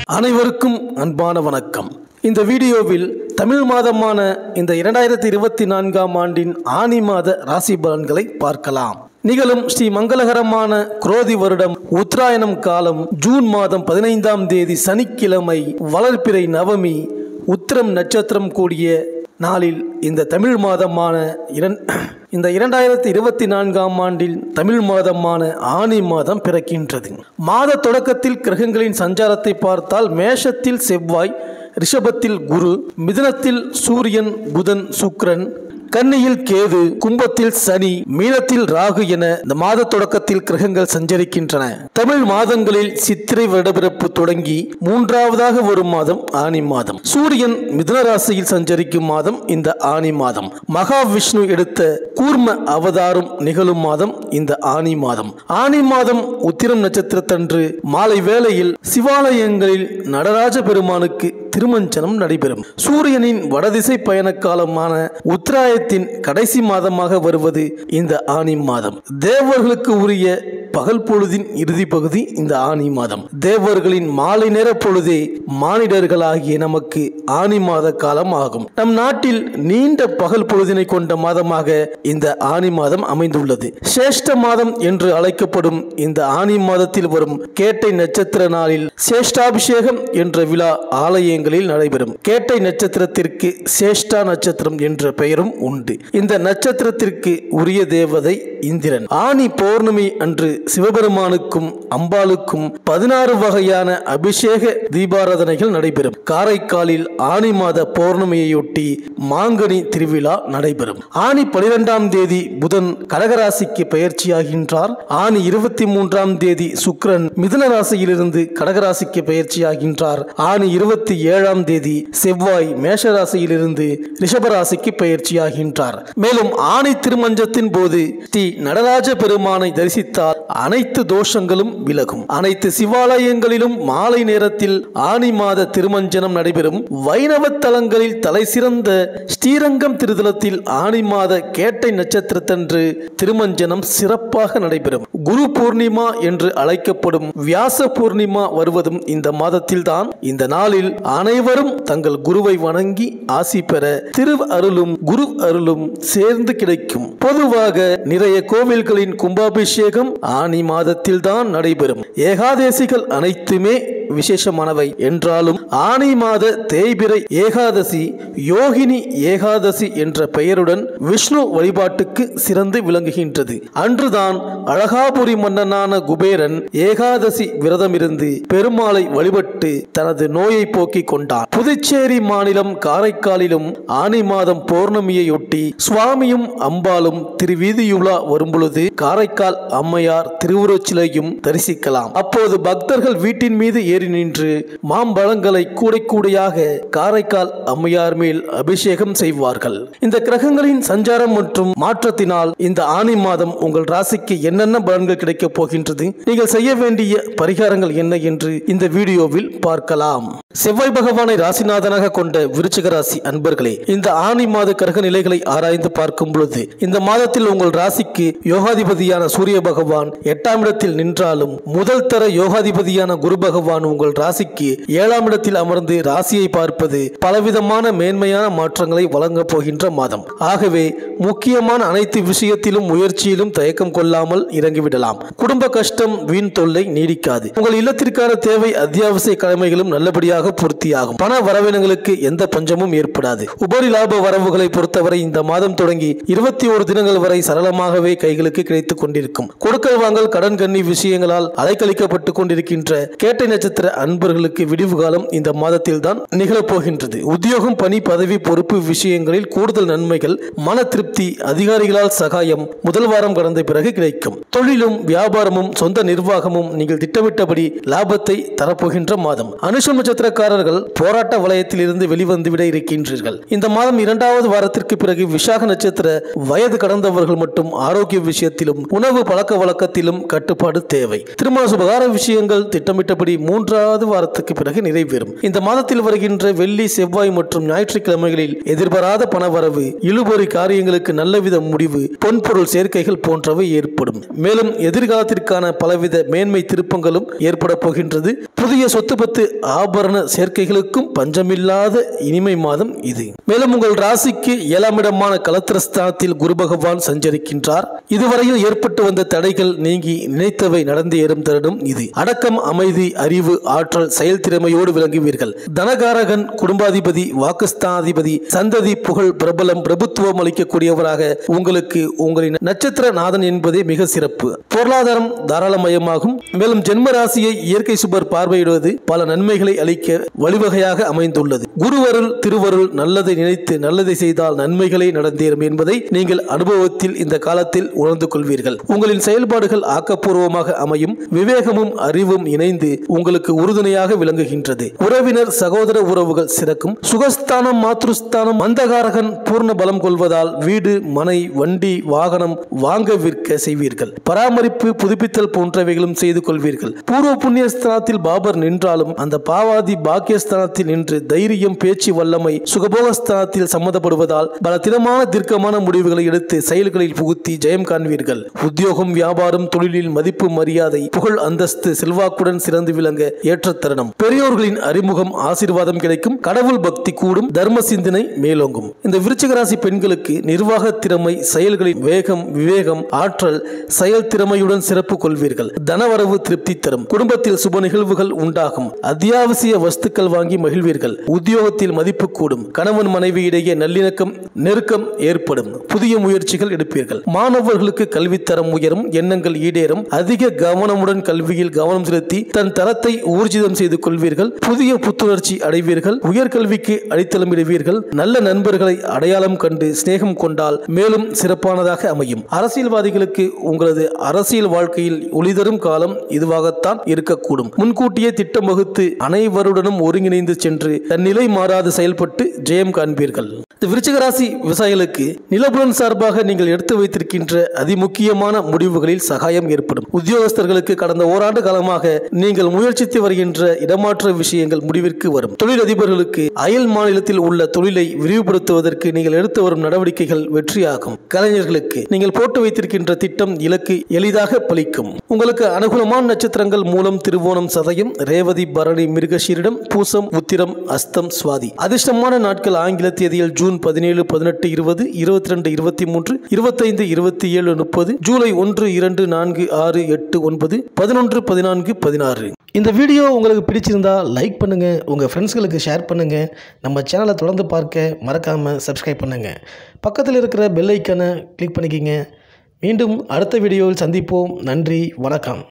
அனைவருக்கும் அன்பான வணக்கம் இந்த வீடியோவில் தமிழ் மாதமான இந்த இரண்டாயிரத்தி இருபத்தி நான்காம் ஆண்டின் ஆனி மாத ராசி பலன்களை பார்க்கலாம் நிகழும் ஸ்ரீ மங்களகரமான குரோதி வருடம் உத்தராயணம் காலம் ஜூன் மாதம் பதினைந்தாம் தேதி சனிக்கிழமை வளர்ப்பிறை நவமி உத்திரம் நட்சத்திரம் கூடிய நாளில் இந்த தமிழ் மாதமான இரண் இந்த இரண்டாயிரத்தி இருபத்தி நான்காம் ஆண்டில் தமிழ் மாதமான ஆனி மாதம் பிறக்கின்றது மாத தொடக்கத்தில் கிரகங்களின் சஞ்சாரத்தை பார்த்தால் மேஷத்தில் செவ்வாய் ரிஷபத்தில் குரு மிதுனத்தில் சூரியன் புதன் சுக்கிரன் கன்னியில் கேது கும்பத்தில் சனி மீனத்தில் ராகு என இந்த மாத தொடக்கத்தில் கிரகங்கள் சஞ்சரிக்கின்றன தமிழ் மாதங்களில் சித்திரை வருடப்பிறப்பு தொடங்கி மூன்றாவதாக வரும் மாதம் ஆனி மாதம் சூரியன் மிதுன ராசியில் சஞ்சரிக்கும் மாதம் இந்த ஆனி மாதம் மகாவிஷ்ணு எடுத்த கூர்ம அவதாரம் நிகழும் மாதம் இந்த ஆனி மாதம் ஆனி மாதம் உத்திரம் நட்சத்திரத்தன்று மாலை வேளையில் சிவாலயங்களில் நடராஜ பெருமானுக்கு திருமஞ்சனம் நடைபெறும் சூரியனின் வடதிசை பயண காலமான உத்தராயத்தின் கடைசி மாதமாக வருவது இந்த ஆனி மாதம் தேவர்களுக்கு உரிய பகல் பொழுதின் இறுதி பகுதி இந்த ஆனி மாதம் தேவர்களின் மாலை நேர பொழுதே மானிடர்களாகிய நமக்கு ஆனி மாத காலம் ஆகும் நம் நாட்டில் நீண்ட பகல் பொழுதினை கொண்ட மாதமாக இந்த ஆனி மாதம் அமைந்துள்ளது சேஷ்ட மாதம் என்று அழைக்கப்படும் இந்த ஆனி மாதத்தில் வரும் கேட்டை நட்சத்திர நாளில் சேஷ்டாபிஷேகம் என்ற விழா ஆலயங்களில் நடைபெறும் கேட்டை நட்சத்திரத்திற்கு சேஷ்டா நட்சத்திரம் என்ற பெயரும் உண்டு இந்த நட்சத்திரத்திற்கு உரிய தேவதை இந்திரன் ஆனி பௌர்ணமி அன்று சிவபெருமானுக்கும் அம்பாளுக்கும் பதினாறு வகையான அபிஷேக தீபாராதனைகள் நடைபெறும் காரைக்காலில் ஆனி மாத பௌர்ணமியையொட்டி மாங்கனி திருவிழா நடைபெறும் ஆனி பனிரெண்டாம் தேதி புதன் கடகராசிக்கு பயிற்சியாகின்றார் ஆனி இருபத்தி மூன்றாம் தேதி சுக்கிரன் மிதுன ராசியிலிருந்து கடகராசிக்கு பயிற்சியாகின்றார் ஆனி இருபத்தி ஏழாம் தேதி செவ்வாய் மேஷ ராசியிலிருந்து ரிஷபராசிக்கு பயிற்சியாகின்றார் மேலும் ஆணி திருமஞ்சத்தின் போது ஸ்ரீ நடராஜ பெருமானை தரிசித்தால் அனைத்து தோஷங்களும் விலகும் அனைத்து சிவாலயங்களிலும் மாலை நேரத்தில் ஆனி மாத திருமஞ்சனம் நடைபெறும் வைணவ தலங்களில் தலை சிறந்த ஸ்ரீரங்கம் திருதலத்தில் ஆனி மாத கேட்டை நட்சத்திரத்தன்று திருமஞ்சனம் சிறப்பாக நடைபெறும் குரு பூர்ணிமா என்று அழைக்கப்படும் வியாச பூர்ணிமா வருவதும் இந்த மாதத்தில்தான் இந்த நாளில் அனைவரும் தங்கள் குருவை வணங்கி ஆசி பெற திரு அருளும் குரு அருளும் சேர்ந்து கிடைக்கும் பொதுவாக நிறைய கோவில்களின் கும்பாபிஷேகம் ஆனி மாதத்தில்தான் நடைபெறும் ஏகாதேசிகள் அனைத்துமே விசேஷமானவை என்றாலும் ஆனி மாத தேய்பிரை ஏகாதசி யோகினி ஏகாதசி என்ற பெயருடன் விஷ்ணு வழிபாட்டுக்கு சிறந்து விளங்குகின்றது அன்றுதான் அழகாபுரி மன்னனான குபேரன் ஏகாதசி விரதமிருந்து பெருமாளை வழிபட்டு தனது நோயை போக்கிக் கொண்டார் புதுச்சேரி மாநிலம் காரைக்காலிலும் ஆனி மாதம் பௌர்ணமியையொட்டி சுவாமியும் அம்பாலும் திருவீதியுலா வரும்பொழுது காரைக்கால் அம்மையார் திருவுருச்சிலையும் தரிசிக்கலாம் அப்போது பக்தர்கள் வீட்டின் மீது ஏறி நின்று மாம்பழங்களை கூடை கூடையாக காரைக்கால் அம்மையார் மேல் அபிஷேகம் செய்வார்கள் இந்த கிரகங்களின் சஞ்சாரம் மற்றும் மாற்றத்தினால் இந்த ஆனி மாதம் உங்கள் ராசிக்கு என்னென்ன பலன்கள் கிடைக்கப் போகின்றது நீங்கள் செய்ய வேண்டிய பரிகாரங்கள் என்ன என்று இந்த வீடியோவில் பார்க்கலாம் செவ்வாய் பகவானை ராசிநாதனாக கொண்ட விருச்சிக ராசி அன்பர்களே இந்த ஆனி மாத கிரக நிலைகளை ஆராய்ந்து பார்க்கும் பொழுது இந்த மாதத்தில் உங்கள் ராசிக்கு யோகாதிபதியான சூரிய பகவான் எட்டாம் இடத்தில் நின்றாலும் முதல் தர யோகாதிபதியான குரு பகவான் உங்கள் ராசிக்கு ஏழாம் இடத்தில் அமர்ந்து ராசியை பார்ப்பது பலவிதமான மேன்மையான மாற்றங்களை வழங்கப் போகின்ற மாதம் ஆகவே முக்கியமான அனைத்து விஷயத்திலும் முயற்சியிலும் தயக்கம் கொள்ளாமல் இறங்கிவிடலாம் குடும்ப கஷ்டம் வீண் தொல்லை நீடிக்காது உங்கள் இல்லத்திற்கான தேவை அத்தியாவசிய கடமைகளும் நல்லபடியாக பூர்த்தியாகும் பண வரவினங்களுக்கு எந்த பஞ்சமும் ஏற்படாது உபரி லாப வரவுகளை பொறுத்தவரை இந்த மாதம் தொடங்கி இருபத்தி ஒரு தினங்கள் வரை சரளமாகவே கைகளுக்கு கிடைத்துக் கொண்டிருக்கும் கொடுக்கல் வாங்கல் கடன் கண்ணி விஷயங்களால் அலைக்கழிக்கப்பட்டு கொண்டிருக்கின்ற கேட்டை நட்சத்திர அன்பர்களுக்கு விடிவு காலம் இந்த மாதத்தில் தான் நிகழப்போகின்றது உத்தியோகம் பணி பதவி பொறுப்பு விஷயங்களில் கூடுதல் நன்மைகள் மன திருப்தி அதிகாரிகளால் சகாயம் முதல் வாரம் கடந்த பிறகு கிடைக்கும் தொழிலும் வியாபாரமும் சொந்த நிர்வாகமும் நீங்கள் திட்டமிட்டபடி லாபத்தை தரப்போகின்ற மாதம் அனுஷம் நட்சத்திர நட்சத்திரக்காரர்கள் போராட்ட வலயத்தில் இருந்து வெளிவந்துவிட இருக்கின்றீர்கள் இந்த மாதம் இரண்டாவது வாரத்திற்கு பிறகு விசாக நட்சத்திர வயது கடந்தவர்கள் மட்டும் ஆரோக்கிய விஷயத்திலும் உணவு பழக்க வழக்கத்திலும் கட்டுப்பாடு தேவை திருமண சுபகார விஷயங்கள் திட்டமிட்டபடி மூன்றாவது வாரத்துக்கு பிறகு நிறைவேறும் இந்த மாதத்தில் வருகின்ற வெள்ளி செவ்வாய் மற்றும் ஞாயிற்றுக்கிழமைகளில் எதிர்பாராத பணவரவு இழுபறி காரியங்களுக்கு நல்லவித முடிவு பொன்பொருள் சேர்க்கைகள் போன்றவை ஏற்படும் மேலும் எதிர்காலத்திற்கான பலவித மேன்மை திருப்பங்களும் ஏற்பட போகின்றது புதிய சொத்து பத்து ஆபரண சேர்க்கைகளுக்கும் பஞ்சமில்லாத இனிமை மாதம் இது மேலும் உங்கள் ராசிக்கு ஏழாம் இடமான கலத்திரஸ்தானத்தில் குரு பகவான் சஞ்சரிக்கின்றார் இதுவரையில் ஏற்பட்டு வந்த தடைகள் நீங்கி நினைத்தவை நடந்து ஏறும் தருணம் இது அடக்கம் அமைதி அறிவு ஆற்றல் செயல்திறமையோடு விளங்குவீர்கள் தனகாரகன் குடும்பாதிபதி வாக்குஸ்தானாதிபதி சந்ததி புகழ் பிரபலம் பிரபுத்துவம் அளிக்கக்கூடியவராக உங்களுக்கு உங்களின் நட்சத்திர நாதன் என்பதே மிக சிறப்பு பொருளாதாரம் தாராளமயமாகும் மேலும் ஜென்ம ராசியை இயற்கை சுபர் பார்வையிடுவது பல நன்மைகளை அளிக்க வழிவகையாக அமைந்துள்ளது குருவருள் திருவருள் நல்லதை நினைத்து நல்லதை செய்தால் நன்மைகளே நடந்தேறும் என்பதை நீங்கள் அனுபவத்தில் இந்த காலத்தில் உணர்ந்து கொள்வீர்கள் உங்களின் செயல்பாடுகள் ஆக்கப்பூர்வமாக அமையும் விவேகமும் அறிவும் இணைந்து உங்களுக்கு உறுதுணையாக விளங்குகின்றது உறவினர் சகோதர உறவுகள் சிறக்கும் சுகஸ்தானம் மாத்ருஸ்தானம் மந்தகாரகன் பூர்ண பலம் கொள்வதால் வீடு மனை வண்டி வாகனம் வாங்க விற்க செய்வீர்கள் பராமரிப்பு புதுப்பித்தல் போன்றவைகளும் செய்து கொள்வீர்கள் பூர்வ புண்ணியஸ்தானத்தில் பாபர் நின்றாலும் அந்த பாவாதி பாக்கியஸ்தானத்தில் நின்று தைரியம் பேச்சு வல்லமை சுகபோகஸ்தானத்தில் சம்மதப்படுவதால் பல தினமான தீர்க்கமான முடிவுகளை எடுத்து செயல்களில் புகுத்தி ஜெயம் காண்பீர்கள் உத்தியோகம் வியாபாரம் தொழிலில் மதிப்பு மரியாதை புகழ் அந்தஸ்து செல்வாக்குடன் சிறந்து விளங்க ஏற்ற தருணம் பெரியோர்களின் அறிமுகம் ஆசீர்வாதம் கிடைக்கும் கடவுள் பக்தி கூடும் தர்ம சிந்தனை மேலோங்கும் இந்த விருச்சிக ராசி பெண்களுக்கு நிர்வாக திறமை செயல்களின் வேகம் விவேகம் ஆற்றல் செயல் திறமையுடன் சிறப்பு கொள்வீர்கள் தனவரவு திருப்தி தரும் குடும்பத்தில் சுப நிகழ்வுகள் உண்டாகும் அத்தியாவசிய வஸ்துக்கள் வாங்கி மகிழ்வீர்கள் உத்தியோகத்தில் மதிப்பு கூடும் கணவன் மனைவி இடையே நல்லிணக்கம் நெருக்கம் ஏற்படும் புதிய முயற்சிகள் எடுப்பீர்கள் மாணவர்களுக்கு கல்வித்தரம் உயரும் எண்ணங்கள் ஈடேறும் அதிக கவனமுடன் கல்வியில் கவனம் செலுத்தி தன் தரத்தை ஊர்ஜிதம் செய்து கொள்வீர்கள் புதிய புத்துணர்ச்சி அடைவீர்கள் உயர்கல்விக்கு அடித்தளமிடுவீர்கள் நல்ல நண்பர்களை அடையாளம் கண்டு சிநேகம் கொண்டால் மேலும் சிறப்பானதாக அமையும் அரசியல்வாதிகளுக்கு உங்களது அரசியல் வாழ்க்கையில் ஒளிதரும் காலம் இதுவாகத்தான் இருக்கக்கூடும் முன்கூட்டியே திட்டம் வகுத்து அனைவருடனும் ஒருங்கிணைந்து சென்று தன் நிலை மாறாது செயல்பட்டு ஜெயம் காண்பீர்கள் இந்த விருச்சிக ராசி விவசாயிகளுக்கு நிலபுலன் சார்பாக நீங்கள் எடுத்து வைத்திருக்கின்ற அதிமுக்கியமான முடிவுகளில் சகாயம் ஏற்படும் உத்தியோகஸ்தர்களுக்கு கடந்த ஓராண்டு காலமாக நீங்கள் முயற்சித்து வருகின்ற இடமாற்ற விஷயங்கள் முடிவிற்கு வரும் தொழிலதிபர்களுக்கு அயல் மாநிலத்தில் உள்ள தொழிலை விரிவுபடுத்துவதற்கு நீங்கள் எடுத்து வரும் நடவடிக்கைகள் வெற்றியாகும் கலைஞர்களுக்கு நீங்கள் போட்டு வைத்திருக்கின்ற திட்டம் இலக்கு எளிதாக பலிக்கும் உங்களுக்கு அனுகூலமான நட்சத்திரங்கள் மூலம் திருவோணம் சதயம் ரேவதி பரணி மிருகஷீரிடம் பூசம் உத்திரம் அஸ்தம் சுவாதி அதிர்ஷ்டமான நாட்கள் ஆங்கில தேதியில் ஜூன் பதினேழு பதினெட்டு இருபது இருபத்தி ரெண்டு இருபத்தி மூன்று இருபத்தைந்து இருபத்தி ஏழு முப்பது ஜூலை ஒன்று இரண்டு நான்கு ஆறு எட்டு ஒன்பது பதினொன்று பதினான்கு பதினாறு இந்த வீடியோ உங்களுக்கு பிடிச்சிருந்தா லைக் பண்ணுங்க உங்க ஃப்ரெண்ட்ஸ்களுக்கு ஷேர் பண்ணுங்க நம்ம சேனலை தொடர்ந்து பார்க்க மறக்காம சப்ஸ்கிரைப் பண்ணுங்க பக்கத்தில் இருக்கிற பெல் ஐக்கனை கிளிக் பண்ணிக்கிங்க மீண்டும் அடுத்த வீடியோவில் சந்திப்போம் நன்றி வணக்கம்